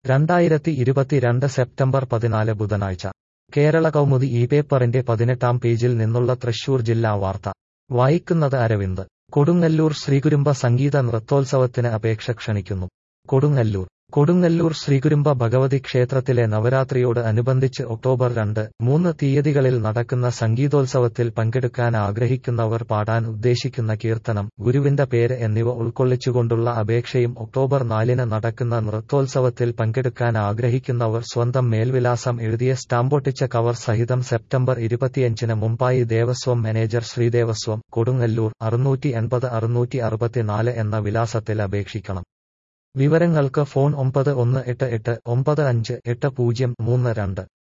രണ്ടായിരത്തി ഇരുപത്തിരണ്ട് സെപ്റ്റംബർ പതിനാല് ബുധനാഴ്ച കേരള കൗമുദി ഈ പേപ്പറിന്റെ പതിനെട്ടാം പേജിൽ നിന്നുള്ള തൃശൂർ ജില്ലാ വാർത്ത വായിക്കുന്നത് അരവിന്ദ് കൊടുങ്ങല്ലൂർ ശ്രീകുരുമ്പ സംഗീത നൃത്തോത്സവത്തിന് അപേക്ഷ ക്ഷണിക്കുന്നു കൊടുങ്ങല്ലൂർ കൊടുങ്ങല്ലൂർ ശ്രീകുരുമ്പ ഭഗവതി ക്ഷേത്രത്തിലെ നവരാത്രിയോട് അനുബന്ധിച്ച് ഒക്ടോബർ രണ്ട് മൂന്ന് തീയതികളിൽ നടക്കുന്ന സംഗീതോത്സവത്തിൽ പങ്കെടുക്കാൻ ആഗ്രഹിക്കുന്നവർ പാടാൻ ഉദ്ദേശിക്കുന്ന കീർത്തനം ഗുരുവിന്റെ പേര് എന്നിവ ഉൾക്കൊള്ളിച്ചുകൊണ്ടുള്ള അപേക്ഷയും ഒക്ടോബർ നാലിന് നടക്കുന്ന നൃത്തോത്സവത്തിൽ പങ്കെടുക്കാൻ ആഗ്രഹിക്കുന്നവർ സ്വന്തം മേൽവിലാസം എഴുതിയ സ്റ്റാമ്പൊട്ടിച്ച കവർ സഹിതം സെപ്റ്റംബർ ഇരുപത്തിയഞ്ചിന് മുമ്പായി ദേവസ്വം മാനേജർ ശ്രീദേവസ്വം കൊടുങ്ങല്ലൂർ അറുന്നൂറ്റി എൺപത് അറുന്നൂറ്റി അറുപത്തിനാല് എന്ന വിലാസത്തിൽ അപേക്ഷിക്കണം വിവരങ്ങൾക്ക് ഫോൺ ഒമ്പത് ഒന്ന് എട്ട് എട്ട് ഒമ്പത് അഞ്ച് എട്ട് പൂജ്യം മൂന്ന് രണ്ട്